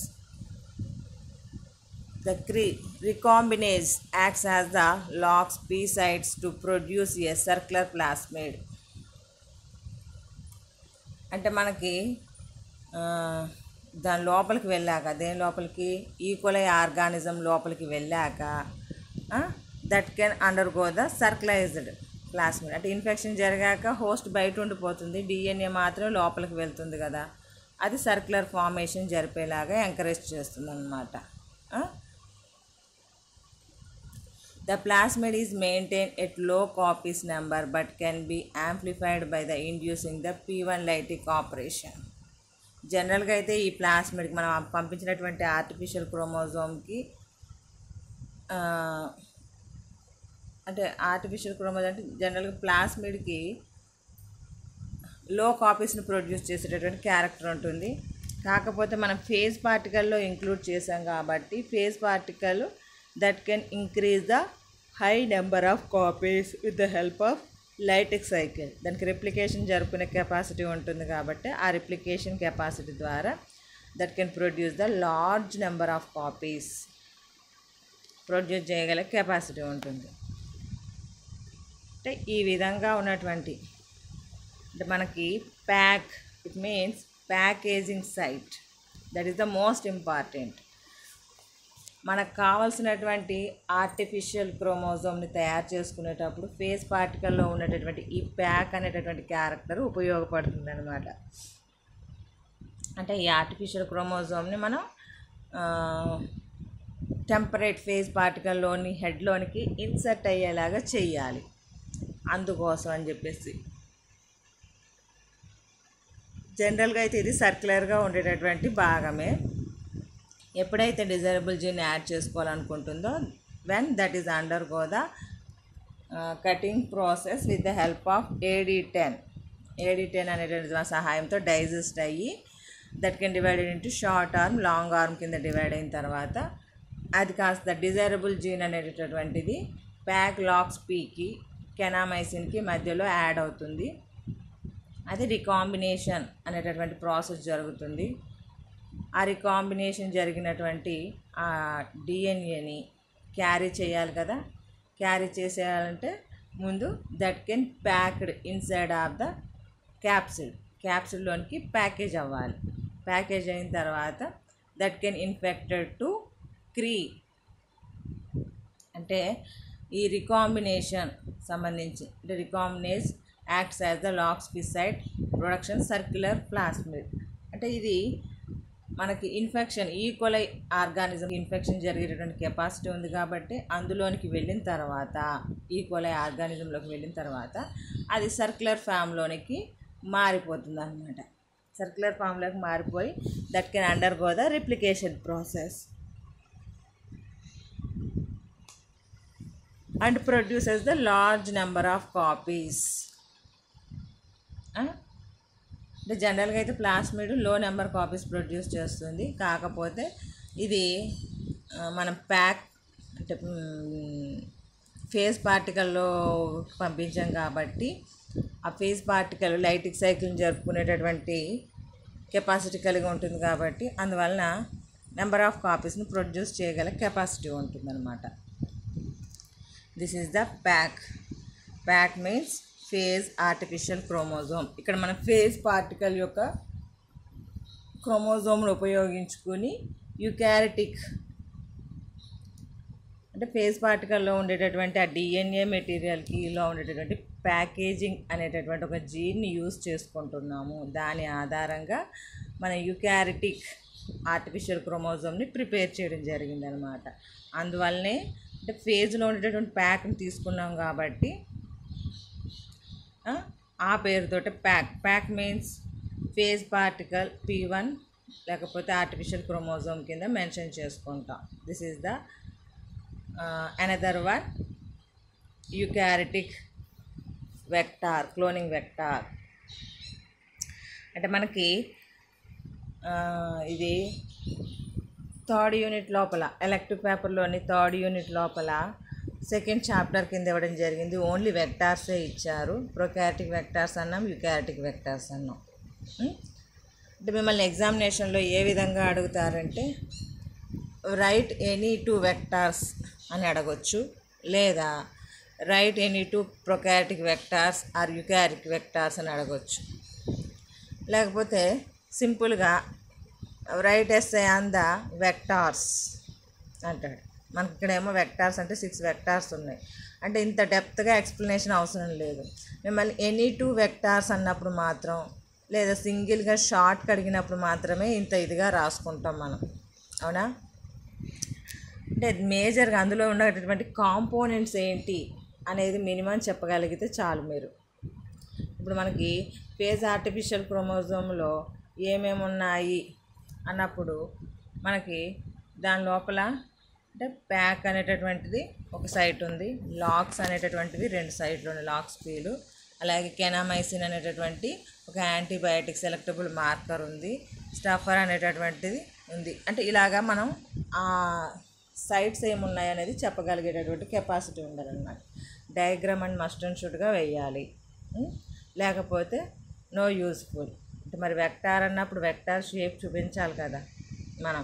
the Cre recombinase acts as the lox P sites to produce a circular plasmid అంటే మనకి దాని లోపలికి వెళ్ళాక దేని లోపలికి ఈక్వలై ఆర్గానిజం లోపలికి వెళ్ళాక that can undergo the circularized plasmid అంటే ఇన్ఫెక్షన్ జరిగాక హోస్ట్ బయట ఉండిపోతుంది డిఎన్ఏ మాత్రం లోపలికి వెళ్తుంది కదా అది సర్క్యులర్ ఫార్మేషన్ జరిపేలాగా ఎంకరేజ్ చేస్తుంది అనమాట The plasmid is maintained at low copies number but can be amplified by the inducing the P1 lytic operation. జనరల్గా అయితే ఈ ప్లాస్మిడ్కి మనం పంపించినటువంటి ఆర్టిఫిషియల్ క్రోమోజోమ్కి అంటే ఆర్టిఫిషియల్ క్రోమోజోమ్ అంటే జనరల్గా ప్లాస్మిడ్కి లో కాపీస్ని ప్రొడ్యూస్ చేసేటటువంటి క్యారెక్టర్ ఉంటుంది కాకపోతే మనం ఫేజ్ పార్టికల్లో ఇంక్లూడ్ చేసాం కాబట్టి phage particle that can increase the high number of copies with the help of lytic cycle దానికి రిప్లికేషన్ జరుపుకునే కెపాసిటీ ఉంటుంది కాబట్టి ఆ రిప్లికేషన్ కెపాసిటీ ద్వారా that can produce the large number of copies produce చేయగల capacity ఉంటుంది అంటే ఈ విధంగా ఉన్నటువంటి అంటే మనకి pack it means packaging site that is the most important మనకు కావాల్సినటువంటి ఆర్టిఫిషియల్ క్రోమోజోమ్ని తయారు చేసుకునేటప్పుడు ఫేస్ పార్టికల్లో ఉన్నటువంటి ఈ ప్యాక్ అనేటటువంటి క్యారెక్టర్ ఉపయోగపడుతుంది అనమాట అంటే ఈ ఆర్టిఫిషియల్ క్రోమోజోమ్ని మనం టెంపరేట్ ఫేస్ పార్టికల్లోని హెడ్లోనికి ఇన్సర్ట్ అయ్యేలాగా చెయ్యాలి అందుకోసం అని చెప్పేసి జనరల్గా అయితే ఇది సర్క్యులర్గా ఉండేటటువంటి భాగమే ఎప్పుడైతే డిజైరబుల్ జీన్ యాడ్ చేసుకోవాలనుకుంటుందో when that is undergo the cutting process with the help of AD ten AD ten అనేటువంటి దాని సహాయంతో డైజెస్ట్ అయ్యి that can divided into short arm long arm కింద డివైడ్ అయిన తర్వాత అది కాస్త డిజైరబుల్ జీన్ అనేటటువంటిది ప్యాక్ లాక్స్ పీకి కెనామైసిన్కి మధ్యలో యాడ్ అవుతుంది అది రికాంబినేషన్ అనేటటువంటి ప్రాసెస్ జరుగుతుంది ఆ రికాంబినేషన్ జరిగినటువంటి ఆ డిఎన్ఏని క్యారీ చేయాలి కదా క్యారీ చేసేయాలంటే ముందు that can packed inside of the capsid క్యాప్సిల్లోనికి ప్యాకేజ్ అవ్వాలి ప్యాకేజ్ అయిన తర్వాత దట్ కెన్ ఇన్ఫెక్టెడ్ టు క్రీ అంటే ఈ రికాంబినేషన్ సంబంధించి అంటే recombinase acts as the lox P site production circular plasmid అంటే ఇది మనకి ఇన్ఫెక్షన్ ఈక్వలై ఆర్గానిజం ఇన్ఫెక్షన్ జరిగేటటువంటి కెపాసిటీ ఉంది కాబట్టి అందులోనికి వెళ్ళిన తర్వాత ఈక్వలై ఆర్గానిజంలోకి వెళ్ళిన తర్వాత అది సర్క్యులర్ ఫామ్లోనికి మారిపోతుంది అనమాట సర్క్యులర్ ఫామ్లోకి మారిపోయి that can undergo the replication process and produces the large number of copies అంటే జనరల్గా అయితే ప్లాస్మిడ్ లో నెంబర్ కాపీస్ ప్రొడ్యూస్ చేస్తుంది కాకపోతే ఇది ఆ, మనం ప్యాక్ అంటే ఫేస్ పార్టికల్లో పంపించాం కాబట్టి ఆ ఫేస్ పార్టికల్ లైటిక్ సైకిల్ని జరుపుకునేటటువంటి కెపాసిటీ కలిగి ఉంటుంది కాబట్టి అందువలన నెంబర్ ఆఫ్ కాపీస్ని ప్రొడ్యూస్ చేయగల కెపాసిటీ ఉంటుందన్నమాట this is the pack pack means phage artificial chromosome ఇక్కడ మన ఫేజ్ పార్టికల్ యొక్క క్రోమోజోమ్ను ఉపయోగించుకుని యుకారిటిక్ అంటే ఫేజ్ పార్టికల్లో ఉండేటటువంటి ఆ డిఎన్ఏ మెటీరియల్కి లో ఉండేటటువంటి ప్యాకేజింగ్ అనేటటువంటి ఒక జీన్ని యూస్ చేసుకుంటున్నాము దాని ఆధారంగా మన యుకారిటిక్ ఆర్టిఫిషియల్ క్రోమోజోమ్ని ప్రిపేర్ చేయడం జరిగిందనమాట అందువల్లనే అంటే ఫేజ్లో ఉండేటటువంటి ప్యాక్ని తీసుకున్నాం కాబట్టి ఆ, ఆ పేరుతోటి pack pack means phage particle P one లేకపోతే ఆర్టిఫిషియల్ క్రోమోజోమ్ కింద మెన్షన్ చేసుకుంటాం this is the another one eukaryotic vector cloning vector అంటే మనకి ఆ, ఇది థర్డ్ యూనిట్ లోపల ఎలక్టివ్ పేపర్లోని థర్డ్ యూనిట్ లోపల సెకండ్ చాప్టర్ కింద ఇవ్వడం జరిగింది ఓన్లీ వెక్టార్సే ఇచ్చారు ప్రొకారిటిక్ వెక్టార్స్ అన్నాం యుకారిటిక్ వెక్టార్స్ అన్నాం ఉం? అంటే మిమ్మల్ని ఎగ్జామినేషన్లో ఏ విధంగా అడుగుతారంటే రైట్ ఎనీ టూ వెక్టార్స్ అని అడగొచ్చు లేదా write any two prokaryotic vectors or eukaryotic vectors అని అడగొచ్చు లేకపోతే సింపుల్గా write essay on the vectors అంటాడు మనకి ఇక్కడేమో వెక్టార్స్ అంటే సిక్స్ వెక్టార్స్ ఉన్నాయి అంటే ఇంత డెప్త్గా ఎక్స్ప్లెనేషన్ అవసరం లేదు మిమ్మల్ని ఎనీ టూ వెక్టార్స్ అన్నప్పుడు మాత్రం లేదా సింగిల్గా షార్ట్ కడిగినప్పుడు మాత్రమే ఇంత ఇదిగా రాసుకుంటాం మనం అవునా అంటే మేజర్గా అందులో ఉండేటటువంటి కాంపోనెంట్స్ ఏంటి అనేది మినిమం చెప్పగలిగితే చాలు మీరు ఇప్పుడు మనకి ఫేజ్ ఆర్టిఫిషియల్ క్రోమోజోమ్లో ఏమేమి ఉన్నాయి అన్నప్పుడు మనకి దాని లోపల అంటే ప్యాక్ అనేటటువంటిది ఒక సైట్ ఉంది లాక్స్ అనేటటువంటివి రెండు సైట్లు ఉన్నాయి లాక్స్ పీలు అలాగే కెనామైసిన్ అనేటటువంటి ఒక యాంటీబయాటిక్ సెలెక్టబుల్ మార్కర్ ఉంది స్టఫర్ అనేటటువంటిది ఉంది అంటే ఇలాగా మనం ఆ సైట్స్ ఏమున్నాయి అనేది చెప్పగలిగేటటువంటి కెపాసిటీ ఉండాలన్నమాట డయాగ్రామ్ అండ్ మస్ట్ అండ్ షుడ్గా వేయాలి ఉం? లేకపోతే నో యూస్ఫుల్ అంటే మరి వెక్టార్ అన్నప్పుడు వెక్టార్ షేప్ చూపించాలి కదా మనం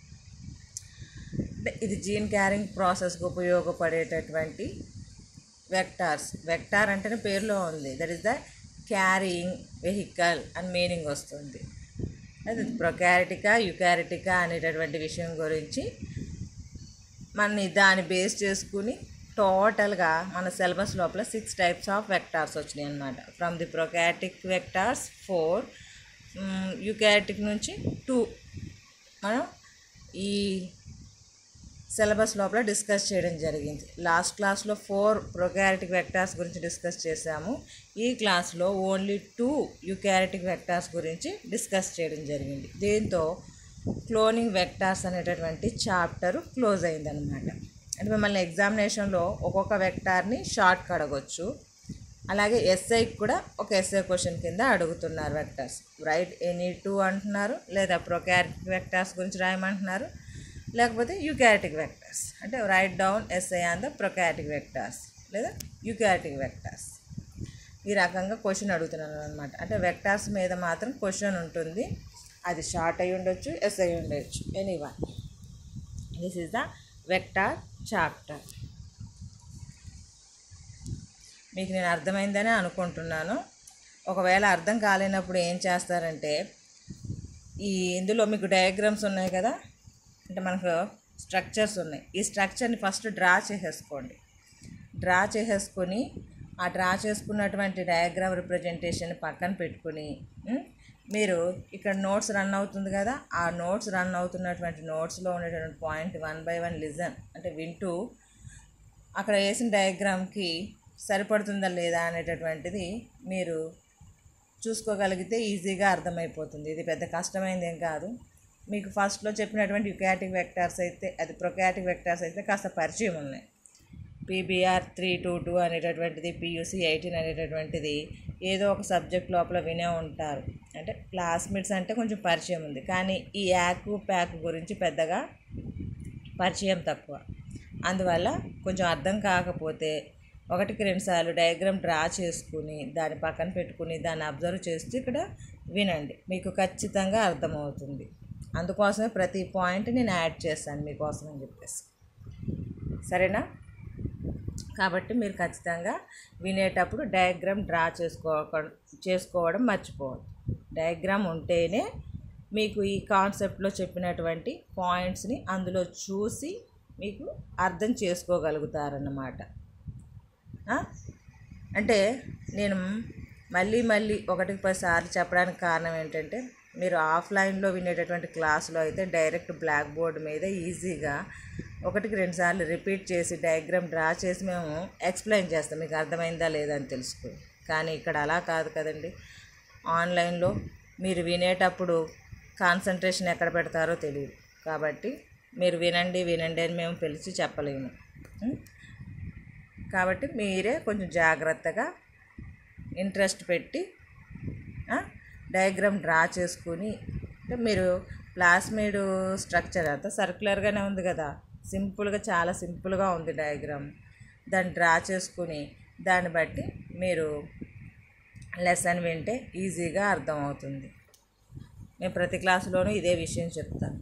అంటే ఇది జీన్ క్యారింగ్ ప్రాసెస్కి ఉపయోగపడేటటువంటి వెక్టార్స్ వెక్టార్ అంటేనే పేరులో ఉంది that is the carrying vehicle అని మీనింగ్ వస్తుంది అది ప్రొకారిటికా యుకారిటికా అనేటటువంటి విషయం గురించి మన దాన్ని బేస్ చేసుకుని టోటల్గా మన సిలబస్ లోపల సిక్స్ టైప్స్ ఆఫ్ వెక్టార్స్ వచ్చినాయి అనమాట from the prokaryotic vectors four eukaryotic నుంచి టూ మనం ఈ సిలబస్ లోపల డిస్కస్ చేయడం జరిగింది లాస్ట్ క్లాస్లో ఫోర్ ప్రొకారిటిక్ వెక్టార్స్ గురించి డిస్కస్ చేశాము ఈ క్లాస్లో ఓన్లీ టూ యుకారిటిక్ వెక్టార్స్ గురించి డిస్కస్ చేయడం జరిగింది దీంతో క్లోనింగ్ వెక్టార్స్ అనేటటువంటి చాప్టర్ క్లోజ్ అయిందనమాట అంటే మిమ్మల్ని ఎగ్జామినేషన్లో ఒక్కొక్క వెక్టార్ని షార్ట్ అడగొచ్చు అలాగే ఎస్ఐకి కూడా ఒక ఎస్ఐ క్వశ్చన్ కింద అడుగుతున్నారు వెక్టార్స్ రైట్ ఎనీ టూ అంటున్నారు లేదా ప్రొకారిటిక్ వెక్టార్స్ గురించి రాయమంటున్నారు లేకపోతే యూకారిటిక్ వెక్టార్స్ అంటే write down essay on the prokaryotic vectors లేదా యూకారిటిక్ వెక్టార్స్ ఈ రకంగా క్వశ్చన్ అడుగుతున్నాను అనమాట అంటే వెక్టార్స్ మీద మాత్రం క్వశ్చన్ ఉంటుంది అది షార్ట్ అయి ఉండొచ్చు ఎస్ అయి ఉండొచ్చు any one this is the vector chapter మీకు నేను అర్థమైందని అనుకుంటున్నాను ఒకవేళ అర్థం కాలేనప్పుడు ఏం చేస్తారంటే ఈ ఇందులో మీకు డయాగ్రామ్స్ ఉన్నాయి కదా అంటే మనకు స్ట్రక్చర్స్ ఉన్నాయి ఈ స్ట్రక్చర్ని ఫస్ట్ డ్రా చేసేసుకోండి డ్రా చేసేసుకొని ఆ డ్రా చేసుకున్నటువంటి డయాగ్రామ్ రిప్రజెంటేషన్ పక్కన పెట్టుకుని ఉం, మీరు ఇక్కడ నోట్స్ రన్ అవుతుంది కదా ఆ నోట్స్ రన్ అవుతున్నటువంటి నోట్స్లో ఉండేటువంటి point one by one listen అంటే వింటూ అక్కడ వేసిన డయాగ్రామ్కి సరిపడుతుందా లేదా అనేటటువంటిది మీరు చూసుకోగలిగితే ఈజీగా అర్థమైపోతుంది ఇది పెద్ద కష్టమైంది ఏం కాదు మీకు ఫస్ట్లో చెప్పినటువంటి యుకాటిక్ వెక్టార్స్ అయితే అది ప్రొకాటిక్ వెక్టార్స్ అయితే కాస్త పరిచయం ఉన్నాయి పీబీఆర్ త్రీ టూ టూ అనేటటువంటిది పియూసి ఎయిటీన్ అనేటటువంటిది ఏదో ఒక సబ్జెక్ట్ లోపల వినే ఉంటారు అంటే క్లాస్మేట్స్ అంటే కొంచెం పరిచయం ఉంది కానీ ఈ యాక్ ప్యాక్ గురించి పెద్దగా పరిచయం తక్కువ అందువల్ల కొంచెం అర్థం కాకపోతే ఒకటికి రెండుసార్లు డయాగ్రామ్ డ్రా చేసుకుని దాని పక్కన పెట్టుకుని దాన్ని అబ్జర్వ్ చేస్తూ ఇక్కడ వినండి మీకు ఖచ్చితంగా అర్థమవుతుంది అందుకోసమే ప్రతి పాయింట్ నేను యాడ్ చేస్తాను మీకోసం అని చెప్పేసి సరేనా కాబట్టి మీరు ఖచ్చితంగా వినేటప్పుడు డయాగ్రామ్ డ్రా చేసుకో చేసుకోవడం మర్చిపోవద్దు డయాగ్రామ్ ఉంటేనే మీకు ఈ కాన్సెప్ట్లో చెప్పినటువంటి పాయింట్స్ని అందులో చూసి మీకు అర్థం చేసుకోగలుగుతారన్నమాట ఆ? అంటే నేను మళ్ళీ మళ్ళీ ఒకటికి పది సార్లు చెప్పడానికి కారణం ఏంటంటే మీరు ఆఫ్లైన్లో వినేటటువంటి క్లాసులో అయితే డైరెక్ట్ బ్లాక్ బోర్డ్ మీద ఈజీగా ఒకటికి రెండు సార్లు రిపీట్ చేసి డయాగ్రామ్ డ్రా చేసి మేము ఎక్స్ప్లెయిన్ చేస్తాం మీకు అర్థమైందా లేదా అని తెలుసుకుని కానీ ఇక్కడ అలా కాదు కదండి ఆన్లైన్లో మీరు వినేటప్పుడు కాన్సన్ట్రేషన్ ఎక్కడ పెడతారో తెలియదు కాబట్టి మీరు వినండి వినండి అని మేము పిలిచి చెప్పలేము ఉం? కాబట్టి మీరే కొంచెం జాగ్రత్తగా ఇంట్రెస్ట్ పెట్టి ఆ, డయాగ్రామ్ డ్రా చేసుకుని అంటే మీరు ప్లాస్మిడ్ స్ట్రక్చర్ అంతా సర్క్యులర్గానే ఉంది కదా సింపుల్గా చాలా సింపుల్గా ఉంది డయాగ్రామ్ దాన్ని డ్రా చేసుకుని దాన్ని బట్టి మీరు లెసన్ వింటే ఈజీగా అర్థమవుతుంది నేను ప్రతి క్లాసులోనూ ఇదే విషయం చెప్తాను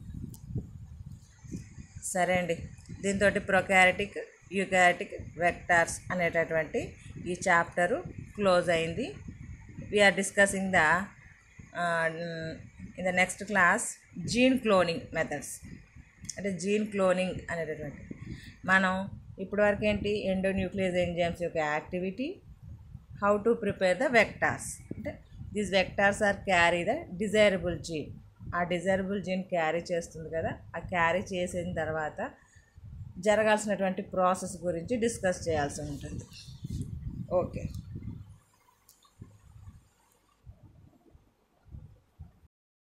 సరే అండి దీంతో ప్రొకారిటిక్ యూకారిటిక్ వెక్టార్స్ అనేటటువంటి ఈ చాప్టరు క్లోజ్ అయింది we are discussing the in the next class gene cloning methods అంటే జీన్ క్లోనింగ్ అనేటటువంటి మనం ఇప్పటివరకు ఏంటి ఎండోన్యూక్లియస్ ఎంజైమ్స్ యొక్క activity how to prepare the vectors అంటే these vectors are carry the desirable gene ఆ డిజైరబుల్ జీన్ క్యారీ చేస్తుంది కదా ఆ క్యారీ చేసిన తర్వాత జరగాల్సినటువంటి ప్రాసెస్ గురించి డిస్కస్ చేయాల్సి ఉంటుంది ఓకే